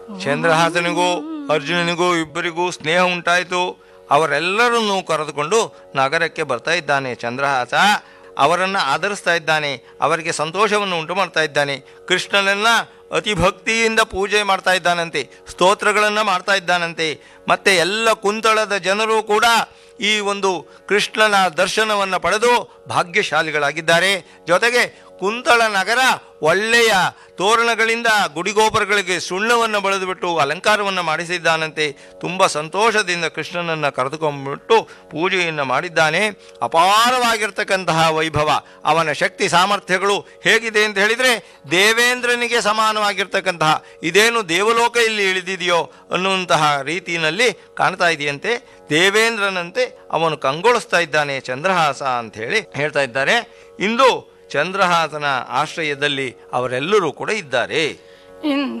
ಚಂದ್ರಹಾಸನಿಗೂ ಅರ್ಜುನನಿಗೂ ಇಬ್ಬರಿಗೂ ಸ್ನೇಹ ಉಂಟಾಯಿತು ಅವರೆಲ್ಲರನ್ನೂ ಕರೆದುಕೊಂಡು ನಗರಕ್ಕೆ ಬರ್ತಾ ಇದ್ದಾನೆ ಚಂದ್ರಹಾಸ ಅವರನ್ನು ಆಧರಿಸ್ತಾ ಇದ್ದಾನೆ ಅವರಿಗೆ ಸಂತೋಷವನ್ನು ಉಂಟು ಮಾಡ್ತಾ ಇದ್ದಾನೆ ಕೃಷ್ಣನನ್ನ ಅತಿ ಭಕ್ತಿಯಿಂದ ಪೂಜೆ ಮಾಡ್ತಾ ಇದ್ದಾನಂತೆ ಸ್ತೋತ್ರಗಳನ್ನು ಮಾಡ್ತಾ ಇದ್ದಾನಂತೆ ಮತ್ತೆ ಎಲ್ಲ ಕುಂತಳದ ಜನರು ಕೂಡ ಈ ಒಂದು ಕೃಷ್ಣನ ದರ್ಶನವನ್ನು ಪಡೆದು ಭಾಗ್ಯಶಾಲಿಗಳಾಗಿದ್ದಾರೆ ಜೊತೆಗೆ ಕುಂತಳ ನಗರ ಒಳ್ಳೆಯ ತೋರಣಗಳಿಂದ ಗುಡಿಗೋಪುರಗಳಿಗೆ ಸುಣ್ಣವನ್ನು ಬಳದುಬಿಟ್ಟು ಅಲಂಕಾರವನ್ನು ಮಾಡಿಸಿದ್ದಾನಂತೆ ತುಂಬ ಸಂತೋಷದಿಂದ ಕೃಷ್ಣನನ್ನು ಕರೆದುಕೊಂಡ್ಬಿಟ್ಟು ಪೂಜೆಯನ್ನು ಮಾಡಿದ್ದಾನೆ ಅಪಾರವಾಗಿರ್ತಕ್ಕಂತಹ ವೈಭವ ಅವನ ಶಕ್ತಿ ಸಾಮರ್ಥ್ಯಗಳು ಹೇಗಿದೆ ಅಂತ ಹೇಳಿದರೆ ದೇವೇಂದ್ರನಿಗೆ ಸಮಾನವಾಗಿರ್ತಕ್ಕಂತಹ ಇದೇನು ದೇವಲೋಕ ಇಲ್ಲಿ ಇಳಿದಿದೆಯೋ ಅನ್ನುವಂತಹ ರೀತಿಯಲ್ಲಿ ಕಾಣ್ತಾ ಇದೆಯಂತೆ ದೇವೇಂದ್ರನಂತೆ ಅವನು ಕಂಗೊಳಿಸ್ತಾ ಇದ್ದಾನೆ ಚಂದ್ರಹಾಸ ಅಂತ ಹೇಳಿ ಹೇಳ್ತಾ ಇದ್ದಾರೆ ಇಂದು ಚಂದ್ರಹಾಸನ ಆಶ್ರಯದಲ್ಲಿ ಅವರೆಲ್ಲರೂ ಕೂಡ ಇದ್ದಾರೆ ಇಂದು